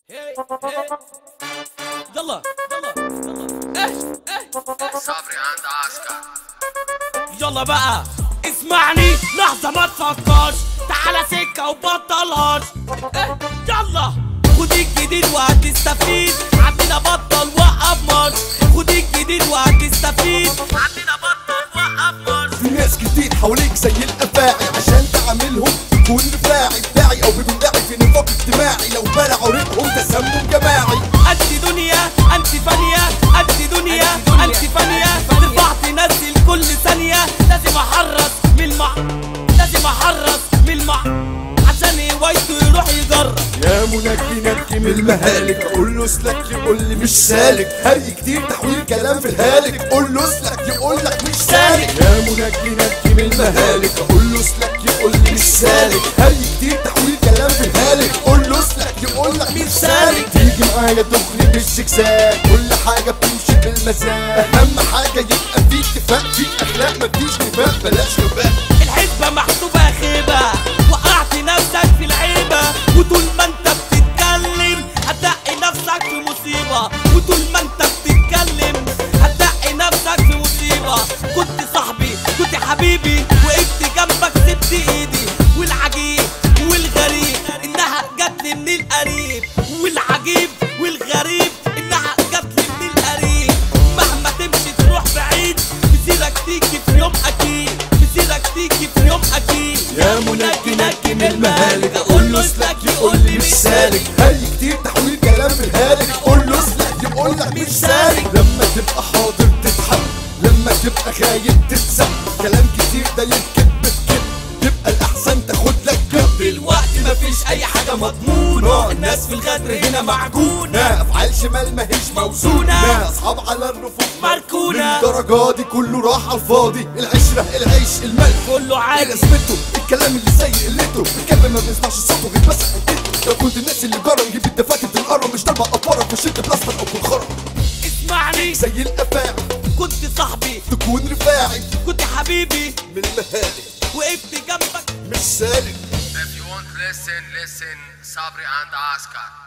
يلا يلا يلا ايش ايش صبري عند عسكر يلا بقى اسمعني لحظة ما تفكرش تعالى سكة وبطلهاش إيه، يلا خد الجديد وهتستفيد عندنا بطل وقف ماتش خد الجديد وهتستفيد عندنا بطل وقف ماتش في ناس كتير حواليك زي الافاعي عشان تعاملهم تكون رفاعي داعي او بدون داعي في نطاق اجتماعي لو بلعوا ريقهم تسمم جماعي انت دنيا انت فانية انت دنيا انت فانية ترفع تنزل كل ثانية لازم احرص من المع لازم احرص من المع عشان هوايته يروح يجرب يا منجي نجي من المهالك قول له اسلك يقول لي مش سالك هري كتير تحويل كلام في الهالك قول له اسلك يقول لك مش سالك يا منجي نجي من المهالك قول له اسلك يقول لي مش سالك هري كتير تحويل كلام في الهالك قول له اسلك يقول لك مش سالك تيجي معايا تخرج بالسكساك كل حاجه بتمشي بالمزاج اهم حاجه يبقى في اتفاق في اخلاق مفيش نفاق بلاش غباء الحسبة محسوبة خيبة وقعت نفسك في العيبة وطول ما انت بتتكلم هتلاقي نفسك في مصيبة وطول ما انت بتتكلم هتلاقي نفسك في مصيبة كنت صاحبي كنت حبيبي وقفت جنبك سبت ايدي والعجيب والغريب انها جت لي من القريب والعجيب والغريب انها جت لي من القريب مهما تمشي تروح بعيد مسيرك تيجي في يوم اكيد مسيرك تيجي في يوم اكيد يا منجي نجي من المهالك اقول له اسلك يقول لي مش سالك هري كتير تحويل كلام في الهالك قول له اسلك يقول لك مش سالك لما تبقى حاضر تتحب لما تبقى خايف تتسب كلام كتير ده يركب بتكب تبقى الاحسن تاخد لك كب دلوقتي مفيش اي حاجة مضمونة الناس في الغدر هنا معجونة نا افعال شمال ماهيش موزونة نا اصحاب على الرفوف مركونة. الدرجة دي كله راح على الفاضي العشرة العيش الملح كله ايه عادي لازمته الكلام اللي زي قلته الكلب ما بيسمعش صوته غير بس حكيته لو كنت الناس اللي جرى نجيب الدفاتر القرا مش ضربة افارة في شد بلاستر او كل اسمعني زي الافاعي كنت صاحبي تكون رفاعي كنت حبيبي من المهالك وقفت جنبك مش سالك If you want listen listen صبري عند عسكر